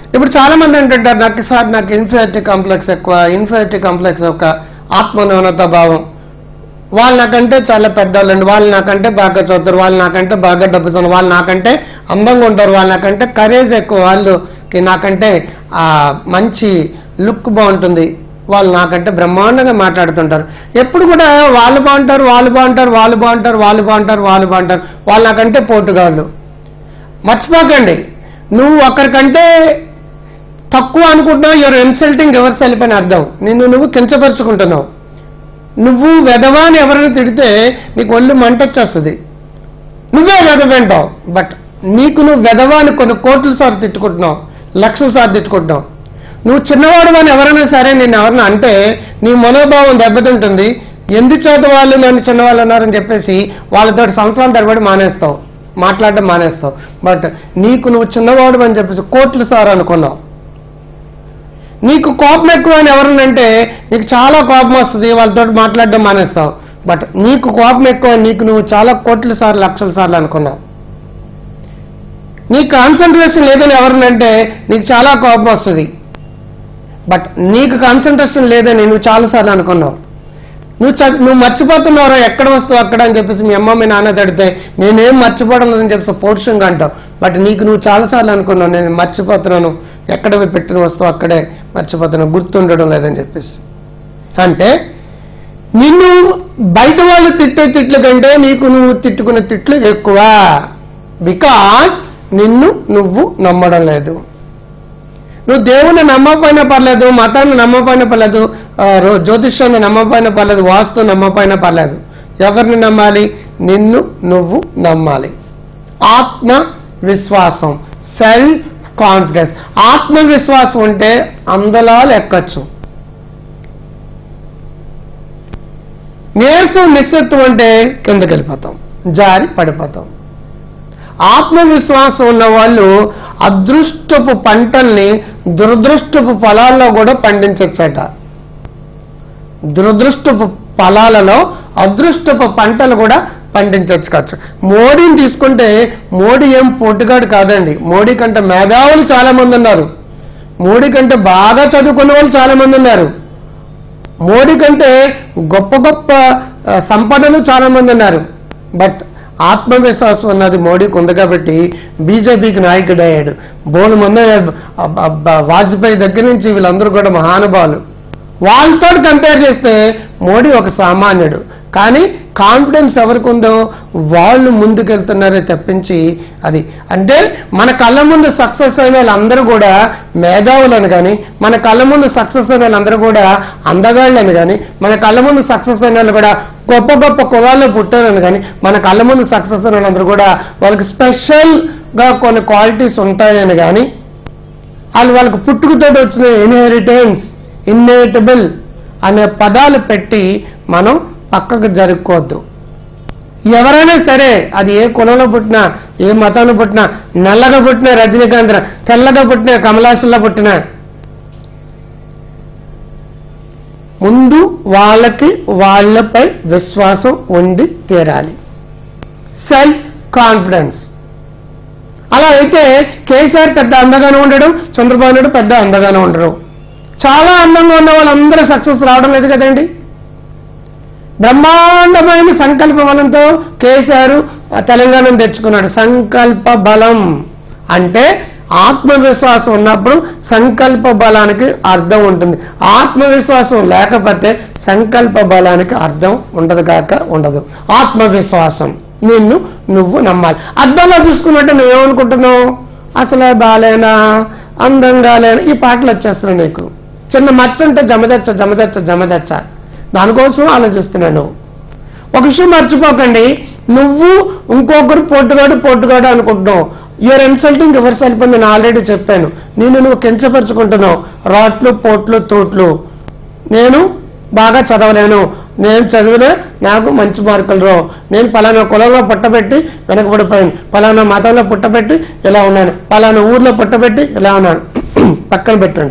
ఇప్పుడు చాలా మంది అంటుంటారు నాకు సార్ నాకు ఇన్ఫియారిటీ కాంప్లెక్స్ ఎక్కువ ఇన్ఫియారిటీ కాంప్లెక్స్ యొక్క ఆత్మన్యూనత భావం వాళ్ళు నాకంటే చాలా పెద్దవాళ్ళండి వాళ్ళు నాకంటే బాగా చదువుతారు వాళ్ళు నాకంటే బాగా డబ్బుతారు వాళ్ళు నాకంటే అందంగా ఉంటారు వాళ్ళు నాకంటే కరేజ్ ఎక్కువ వాళ్ళకి నాకంటే ఆ, మంచి లుక్ బాగుంటుంది వాళ్ళు నాకంటే బ్రహ్మాండంగా మాట్లాడుతుంటారు ఎప్పుడు కూడా వాళ్ళు బాగుంటారు వాళ్ళు బాగుంటారు వాళ్ళు బాగుంటారు వాళ్ళు బాగుంటారు వాళ్ళు బాగుంటారు వాళ్ళు నాకంటే పోటుగాళ్ళు మర్చిపోకండి నువ్వు ఒకరికంటే తక్కువ అనుకుంటున్నావు యువర్ ఇన్సల్టింగ్ ఎవరి సెల్ఫ్ అని అర్థం నిన్ను నువ్వు కించపరుచుకుంటున్నావు నువ్వు వెధవా అని ఎవరైనా తిడితే నీకు ఒళ్ళు మంటొచ్చేస్తుంది నువ్వే వెధవంటావు బట్ నీకు నువ్వు వెధవా అని కొన్ని కోట్ల సార్లు తిట్టుకుంటున్నావు లక్షల సార్లు తిట్టుకుంటున్నావు నువ్వు చిన్నవాడు అని ఎవరైనా సరే నేను ఎవరైనా అంటే నీ మనోభావం దెబ్బతింటుంది ఎందుచేత వాళ్ళు నన్ను చిన్నవాళ్ళు అన్నారని చెప్పేసి వాళ్ళతో సంవత్సరాల తరబడి మానేస్తావు మాట్లాడడం మానేస్తావు బట్ నీకు నువ్వు చిన్నవాడు అని చెప్పేసి కోట్లు సార్ అనుకున్నావు నీకు కోపం ఎక్కువ అని ఎవరినంటే నీకు చాలా కోపం వస్తుంది వాళ్ళతో మాట్లాడడం మానేస్తావు బట్ నీకు కోపం ఎక్కువ నీకు నువ్వు చాలా కోట్ల సార్లు లక్షల సార్లు అనుకున్నావు నీ కాన్సన్ట్రేషన్ లేదని ఎవరినంటే నీకు చాలా కోపం వస్తుంది బట్ నీకు కాన్సన్ట్రేషన్ లేదని నువ్వు చాలాసార్లు అనుకున్నావు నువ్వు చదివి నువ్వు మర్చిపోతున్నావు ఎక్కడ వస్తావు అక్కడ అని చెప్పేసి మీ అమ్మ మీ నాన్న తడితే నేనేం మర్చిపోవడం లేదని చెప్పేసి పౌరుషంగా అంటావు బట్ నీకు నువ్వు చాలాసార్లు అనుకున్నావు నేను మర్చిపోతున్నాను ఎక్కడ పెట్టిన వస్తువు అక్కడే మర్చిపోతున్నాను గుర్తుండడం లేదని చెప్పేసి అంటే నిన్ను బయట వాళ్ళు తిట్టే తిట్లు కంటే నీకు నువ్వు తిట్టుకునే తిట్లు ఎక్కువ బికాస్ నిన్ను నువ్వు నమ్మడం లేదు నువ్వు దేవుని నమ్మకపోయినా పర్లేదు మతాన్ని నమ్మకపోయినా పర్లేదు ఆ, రో- జ్యోతిష్యాన్ని నమ్మకపోయినా పర్లేదు వాస్తు నమ్మకపోయినా పర్లేదు ఎవరిని నమ్మాలి నిన్ను నువ్వు నమ్మాలి ఆత్మ విశ్వాసం సెల్ఫ్ కాన్ఫిడెన్స్ ఆత్మవిశ్వాసం ఉంటే అందలాలు ఎక్కచ్చు నీరసం నిశ్శత్వం అంటే కిందకి వెళ్ళిపోతాం జారి పడిపోతాం ఆత్మవిశ్వాసం ఉన్న వాళ్ళు అదృష్టపు పంటల్ని దురదృష్టపు పొలాల్లో కూడా పండించచ్చట దురదృష్టపు పొలాలలో అదృష్టపు పంటలు కూడా పండించవచ్చు కావచ్చు మోడీని తీసుకుంటే మోడీ ఏం పోటుగాడు కాదండి మోడీ కంటే మేధావులు చాలా మంది ఉన్నారు మోడీ కంటే బాగా చదువుకున్న వాళ్ళు చాలా మంది ఉన్నారు మోడీ కంటే గొప్ప గొప్ప ఆ, సంపదలు చాలా మంది ఉన్నారు బట్ ఆత్మవిశ్వాసం అన్నది మోడీకి ఉంది కాబట్టి బీజేపీకి నాయకుడు అయ్యాడు బోలు మంది అయ్యాడు. అబ్బ- అబ్బ, వాజ్పేయి దగ్గర నుంచి వీళ్ళందరూ కూడా మహానుభావులు వాళ్ళతో కంపేర్ చేస్తే మోడీ ఒక సామాన్యుడు కానీ కాన్ఫిడెన్స్ ఎవరికి ఉందో వాళ్ళు ముందుకెళ్తున్నారే తప్పించి అది అంటే మన కళ్ళ ముందు సక్సెస్ అయిన వాళ్ళందరూ కూడా మేధావులని కానీ మన కళ్ళ ముందు సక్సెస్ అయిన వాళ్ళందరూ కూడా అందగాళ్ళని కానీ మన కళ్ళ ముందు సక్సెస్ అయిన వాళ్ళు కూడా గొప్ప గొప్ప కులాల్లో పుట్టారని కానీ మన కళ్ళ ముందు సక్సెస్ అయిన వాళ్ళందరూ కూడా వాళ్ళకి స్పెషల్గా కొన్ని క్వాలిటీస్ ఉంటాయని కానీ వాళ్ళు వాళ్ళకి పుట్టుకతో వచ్చిన ఇన్హెరిటెన్స్ ఇన్హెరిటబుల్ అనే పదాలు పెట్టి మనం పక్కకు జరుపుకోవద్దు ఎవరైనా సరే అది ఏ కులంలో పుట్టినా ఏ మతంలో పుట్టినా నల్లగా పుట్టిన రజనీకాంత్ తెల్లగా పుట్టిన కమలాసుల్లో పుట్టిన ముందు వాళ్ళకి వాళ్ళపై విశ్వాసం ఉండి తీరాలి సెల్ఫ్ కాన్ఫిడెన్స్ అలా అయితే కేసీఆర్ పెద్ద అందగానే ఉండడు చంద్రబాబు నాయుడు పెద్ద అందగానే ఉండరు చాలా అందంగా ఉన్న వాళ్ళందరూ సక్సెస్ రావడం లేదు కదండి బ్రహ్మాండమైన సంకల్ప బలంతో కేసీఆర్ తెలంగాణను తెచ్చుకున్నాడు సంకల్ప బలం అంటే ఆత్మవిశ్వాసం ఉన్నప్పుడు సంకల్ప బలానికి అర్థం ఉంటుంది ఆత్మవిశ్వాసం లేకపోతే సంకల్ప బలానికి అర్థం ఉండదు కాక ఉండదు ఆత్మవిశ్వాసం నిన్ను నువ్వు నమ్మాలి అర్థంలో చూసుకున్నట్టు నువ్వేమనుకుంటున్నావు అసలే బాలేనా అందంగా లేనా ఈ పాటలు వచ్చేస్తున్నాయి నీకు చిన్న మచ్చ ఉంటే జమదచ్చ జమదచ్చ జమదచ్చ దానికోసం ఆలోచిస్తున్నాను ఒక విషయం మర్చిపోకండి నువ్వు ఇంకొకరు పొట్టుగాడు పొట్టుగాడు అనుకుంటున్నావు యూఆర్ ఇన్సల్టింగ్ ఎవరి సెల్ఫ్ అని నేను ఆల్రెడీ చెప్పాను నేను నువ్వు కించపరుచుకుంటున్నావు రాట్లు పోట్లు తోట్లు నేను బాగా చదవలేను నేను చదివినా నాకు మంచి మార్కులు రావు నేను పలానా కులంలో పుట్టబెట్టి వెనకబడిపోయాను పలానా మతంలో పుట్టబెట్టి ఇలా ఉన్నాను పలానా ఊర్లో పుట్టబెట్టి ఇలా ఉన్నాను పక్కన పెట్టండి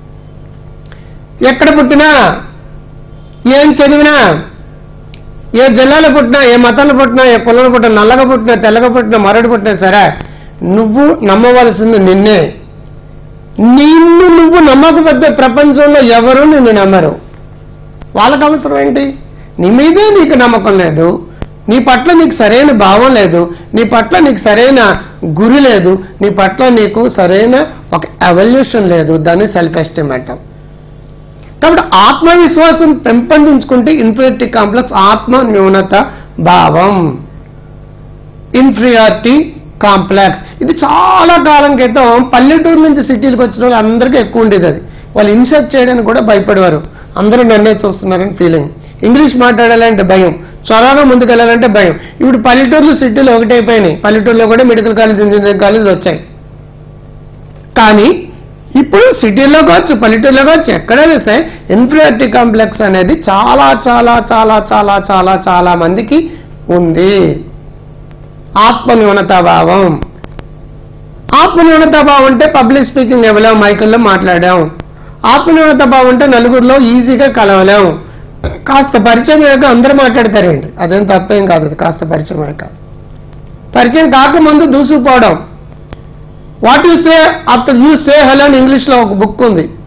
ఎక్కడ పుట్టినా ఏం చదివినా ఏ జిల్లాలో పుట్టినా ఏ మతంలో పుట్టినా ఏ కులంలో పుట్టినా నల్లగా పుట్టినా తెల్లగా పుట్టినా మరొకటి పుట్టినా సరే నువ్వు నమ్మవలసింది నిన్నే నిన్ను నువ్వు నమ్మకపోతే ప్రపంచంలో ఎవరు నిన్ను నమ్మరు వాళ్ళకి అవసరం ఏంటి నీ మీదే నీకు నమ్మకం లేదు నీ పట్ల నీకు సరైన భావం లేదు నీ పట్ల నీకు సరైన గురి లేదు నీ పట్ల నీకు సరైన ఒక ఎవల్యూషన్ లేదు దాన్ని సెల్ఫ్ ఎస్టీమ్ అంటాం కాబట్టి ఆత్మవిశ్వాసం పెంపొందించుకుంటే ఇన్ఫినిటీ కాంప్లెక్స్ ఆత్మ న్యూనత భావం ఇన్ఫీరియారిటీ కాంప్లెక్స్ ఇది చాలా కాలం క్రితం పల్లెటూరు నుంచి సిటీలకు వచ్చిన వాళ్ళు అందరికీ ఎక్కువ ఉండేది అది వాళ్ళు ఇన్సర్ట్ చేయడానికి కూడా భయపడేవారు అందరూ నన్నే చూస్తున్నారని ఫీలింగ్ ఇంగ్లీష్ మాట్లాడాలంటే భయం చొరవగా ముందుకు వెళ్ళాలంటే భయం ఇప్పుడు పల్లెటూర్లు సిటీలు ఒకటైపోయినాయి పల్లెటూరులో కూడా మెడికల్ కాలేజ్ ఇంజనీరింగ్ కాలేజీలు వచ్చాయి కానీ ఇప్పుడు సిటీలో కావచ్చు పల్లెటూరులో కావచ్చు ఎక్కడైనా సరే ఇన్ఫీరియారిటీ కాంప్లెక్స్ అనేది చాలా చాలా చాలా చాలా చాలా చాలా మందికి ఉంది ఆత్మన్యూనతాభావం ఆత్మన్యూనతాభావం అంటే పబ్లిక్ స్పీకింగ్ ఇవ్వలేం మైకుల్లో మాట్లాడాం ఆత్మన్యూనతాభావం అంటే నలుగురిలో ఈజీగా కలవలేం కాస్త పరిచయం అయ్యాక అందరూ మాట్లాడతారండి అదేం తప్పేం కాదు అది కాస్త పరిచయం అయ్యాక పరిచయం కాకముందు దూసుకుపోవడం what you say after you say hello అని ఇంగ్లీష్లో ఒక బుక్ ఉంది